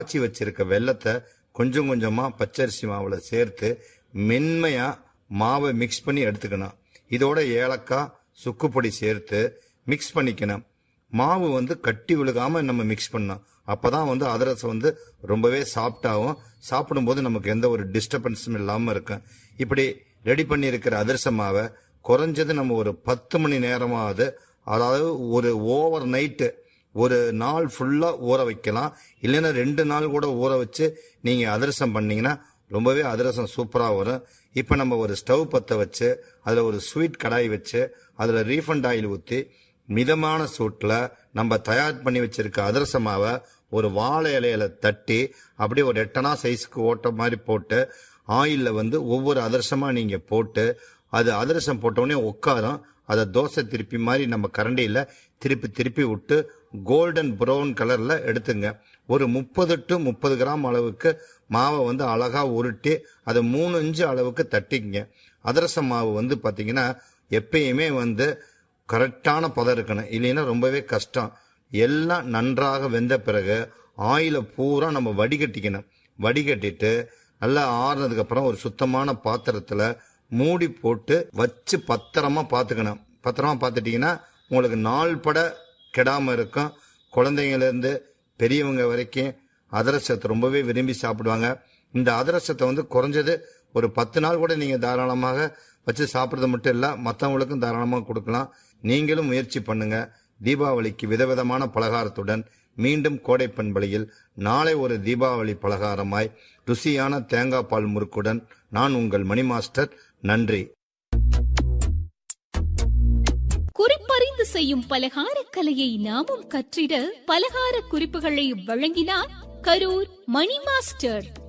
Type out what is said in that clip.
காய்ச்சி வச்சிருக்க வெள்ளத்தை கொஞ்சம் கொஞ்சமா பச்சரிசி மாவுல சேர்த்து மென்மையா மாவை மிக்ஸ் பண்ணி எடுத்துக்கணும் இதோட ஏலக்காய் சுக்குப்பொடி சேர்த்து மிக்ஸ் பண்ணிக்கணும் மாவு வந்து கட்டி விழுகாம நம்ம மிக்ஸ் பண்ணணும் அப்பதான் வந்து அதிரசம் வந்து ரொம்பவே சாஃப்டாகும் சாப்பிடும்போது நமக்கு எந்த ஒரு டிஸ்டர்பன்ஸும் இல்லாம இருக்கும் இப்படி ரெடி பண்ணி இருக்கிற அதிரச மாவை குறைஞ்சது நம்ம ஒரு பத்து மணி நேரமாவது அதாவது ஒரு ஓவர் நைட்டு ஒரு நாள் ஃபுல்லா ஊற வைக்கலாம் இல்லைன்னா ரெண்டு நாள் கூட ஊற வச்சு நீங்க அதிரசம் பண்ணீங்கன்னா ரொம்பவே அதிரசம் சூப்பரா வரும் இப்போ நம்ம ஒரு ஸ்டவ் பத்த வச்சு அதுல ஒரு ஸ்வீட் கடாய் வச்சு அதுல ரீஃபண்ட் ஆயில் ஊத்தி மிதமான சூட்டில் நம்ம தயார் பண்ணி வச்சிருக்க அதிரச மாவை ஒரு வாழை இலையில தட்டி அப்படியே ஒரு எட்டனா சைஸ்க்கு ஓட்ட மாதிரி போட்டு ஆயிலில் வந்து ஒவ்வொரு அதிரசமா நீங்க போட்டு அது அதிரசம் போட்டோடனே உட்காரும் அதை தோசை திருப்பி மாதிரி நம்ம கரண்டியில் திருப்பி திருப்பி விட்டு கோல்டன் ப்ரௌன் கலர்ல எடுத்துங்க ஒரு முப்பது டு முப்பது கிராம் அளவுக்கு மாவை வந்து அழகா உருட்டி அதை மூணு இன்ச்சு அளவுக்கு தட்டிக்கங்க அதிரச மாவு வந்து பாத்தீங்கன்னா எப்பயுமே வந்து கரெக்டான பதம் இருக்கணும் இல்லைன்னா ரொம்பவே கஷ்டம் எல்லாம் நன்றாக வெந்த பிறகு ஆயில பூரா நம்ம வடிகட்டிக்கணும் வடிகட்டிட்டு நல்லா ஆறுனதுக்கு அப்புறம் ஒரு சுத்தமான பாத்திரத்துல மூடி போட்டு வச்சு பத்திரமா பார்த்துக்கணும் பத்திரமா பார்த்துட்டீங்கன்னா உங்களுக்கு நாள் பட கெடாம இருக்கும் குழந்தைங்கள்ல இருந்து பெரியவங்க வரைக்கும் அதிரசத்தை ரொம்பவே விரும்பி சாப்பிடுவாங்க இந்த அதிரசத்தை வந்து குறைஞ்சது ஒரு பத்து நாள் கூட நீங்க தாராளமாக வச்சு சாப்பிட்றது மட்டும் இல்ல மற்றவங்களுக்கும் தாராளமாக கொடுக்கலாம் நீங்களும் முயற்சி பண்ணுங்க தீபாவளிக்கு விதவிதமான பலகாரத்துடன் மீண்டும் கோடை பண்பலையில் நாளை ஒரு தீபாவளி பலகாரமாய் ருசியான தேங்காய் பால் முறுக்குடன் நான் உங்கள் மணி மாஸ்டர் நன்றி குறிப்பறிந்து செய்யும் பலகார கலையை நாமும் கற்றிட பலகார குறிப்புகளை வழங்கினார் கரூர் மணி மாஸ்டர்